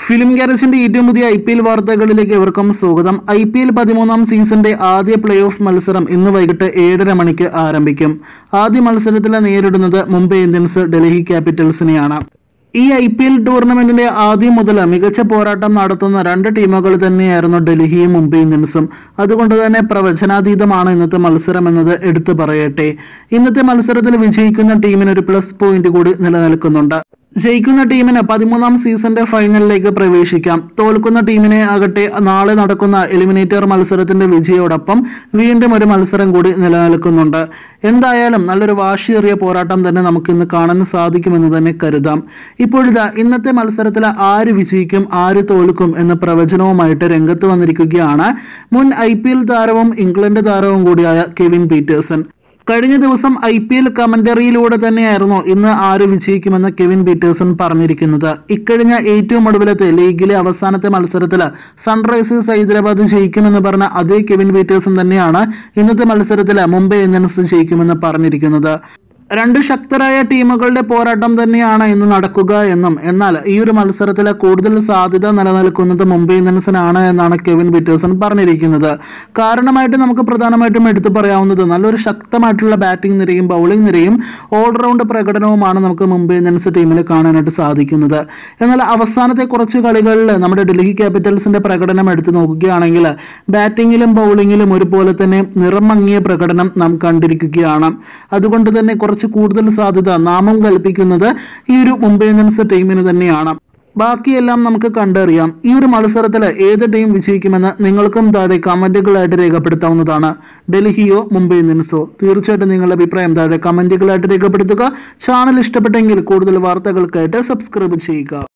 film ഗാരേജിന്റെ ഏറ്റവും പുതിയ I P L വാർത്തകളിലേക്ക് എവർക്കും സ്വാഗതം ഐ പി എൽ പതിമൂന്നാം സീസണിന്റെ ആദ്യ പ്ലേ ഓഫ് മത്സരം ഇന്ന് വൈകിട്ട് ഏഴര മണിക്ക് ആരംഭിക്കും ആദ്യ മത്സരത്തിൽ നേരിടുന്നത് മുംബൈ ഇന്ത്യൻസ് ഡൽഹി ക്യാപിറ്റൽസിനെയാണ് ഈ ഐ പി എൽ ടൂർണമെന്റിന്റെ ആദ്യം മുതൽ മികച്ച പോരാട്ടം നടത്തുന്ന രണ്ട് ടീമുകൾ തന്നെയായിരുന്നു ഡൽഹിയും മുംബൈ ഇന്ത്യൻസും അതുകൊണ്ട് തന്നെ പ്രവചനാതീതമാണ് ഇന്നത്തെ മത്സരം എന്നത് എടുത്തു പറയട്ടെ ഇന്നത്തെ മത്സരത്തിൽ വിജയിക്കുന്ന ടീമിന് ഒരു പ്ലസ് പോയിന്റ് കൂടി നിലനിൽക്കുന്നുണ്ട് ജയിക്കുന്ന ടീമിന് പതിമൂന്നാം സീസണിന്റെ ഫൈനലിലേക്ക് പ്രവേശിക്കാം തോൽക്കുന്ന ടീമിനെ ആകട്ടെ നാളെ നടക്കുന്ന എലിമിനേറ്റർ മത്സരത്തിന്റെ വിജയോടൊപ്പം വീണ്ടും ഒരു മത്സരം കൂടി നിലനിൽക്കുന്നുണ്ട് എന്തായാലും നല്ലൊരു വാശിയേറിയ പോരാട്ടം തന്നെ നമുക്ക് ഇന്ന് കാണാൻ സാധിക്കുമെന്ന് തന്നെ കരുതാം ഇപ്പോഴിതാ ഇന്നത്തെ മത്സരത്തിൽ ആര് വിജയിക്കും ആര് തോൽക്കും എന്ന പ്രവചനവുമായിട്ട് രംഗത്ത് വന്നിരിക്കുകയാണ് മുൻ ഐ താരവും ഇംഗ്ലണ്ട് താരവും കൂടിയായ കെവിൻ പീറ്റേഴ്സൺ കഴിഞ്ഞ ദിവസം ഐ പി എൽ കമന്ററിയിലൂടെ തന്നെയായിരുന്നു ഇന്ന് ആര് വിജയിക്കുമെന്ന് കെവിൻ പീറ്റേഴ്സൺ പറഞ്ഞിരിക്കുന്നത് ഇക്കഴിഞ്ഞ ഏറ്റവും ഒടുവിലത്തെ ലീഗിലെ അവസാനത്തെ മത്സരത്തിൽ സൺറൈസേഴ്സ് ഹൈദരാബാദ് ജയിക്കുമെന്ന് പറഞ്ഞ അതേ കെവിൻ പീറ്റേഴ്സൺ തന്നെയാണ് ഇന്നത്തെ മത്സരത്തിൽ മുംബൈ ഇന്ത്യൻസ് ജയിക്കുമെന്ന് പറഞ്ഞിരിക്കുന്നത് രണ്ട് ശക്തരായ ടീമുകളുടെ പോരാട്ടം തന്നെയാണ് ഇന്ന് നടക്കുക എന്നും എന്നാൽ ഈ ഒരു മത്സരത്തിൽ കൂടുതൽ സാധ്യത നിലനിൽക്കുന്നത് മുംബൈ ഇന്ത്യൻസിനാണ് എന്നാണ് കെവിൻ പീറ്റേഴ്സൺ പറഞ്ഞിരിക്കുന്നത് കാരണമായിട്ട് നമുക്ക് പ്രധാനമായിട്ടും എടുത്തു പറയാവുന്നത് നല്ലൊരു ശക്തമായിട്ടുള്ള ബാറ്റിംഗ് നിരയും ബൗളിംഗ് നിരയും ഓൾറൗണ്ട് പ്രകടനവുമാണ് നമുക്ക് മുംബൈ ഇന്ത്യൻസ് ടീമിൽ കാണാനായിട്ട് സാധിക്കുന്നത് എന്നാൽ അവസാനത്തെ കുറച്ച് കളികളിൽ നമ്മുടെ ഡൽഹി ക്യാപിറ്റൽസിന്റെ പ്രകടനം എടുത്തു നോക്കുകയാണെങ്കിൽ ബാറ്റിങ്ങിലും ബൗളിങ്ങിലും ഒരുപോലെ തന്നെ നിറമങ്ങിയ പ്രകടനം നാം കണ്ടിരിക്കുകയാണ് അതുകൊണ്ട് തന്നെ കുറച്ച് കൂടുതൽ സാധ്യത നാമം കൽപ്പിക്കുന്നത് ഈ ഒരു മുംബൈ ഇന്ത്യൻസ് ടീമിന് തന്നെയാണ് ബാക്കിയെല്ലാം നമുക്ക് കണ്ടറിയാം ഈ ഒരു മത്സരത്തിൽ ഏത് ടീം വിജയിക്കുമെന്ന് നിങ്ങൾക്കും താഴെ കമന്റുകളായിട്ട് രേഖപ്പെടുത്താവുന്നതാണ് ഡൽഹിയോ മുംബൈ ഇന്ത്യൻസോ തീർച്ചയായിട്ടും നിങ്ങളുടെ അഭിപ്രായം താഴെ കമന്റുകളായിട്ട് രേഖപ്പെടുത്തുക ചാനൽ ഇഷ്ടപ്പെട്ടെങ്കിൽ കൂടുതൽ വാർത്തകൾക്കായിട്ട് സബ്സ്ക്രൈബ് ചെയ്യുക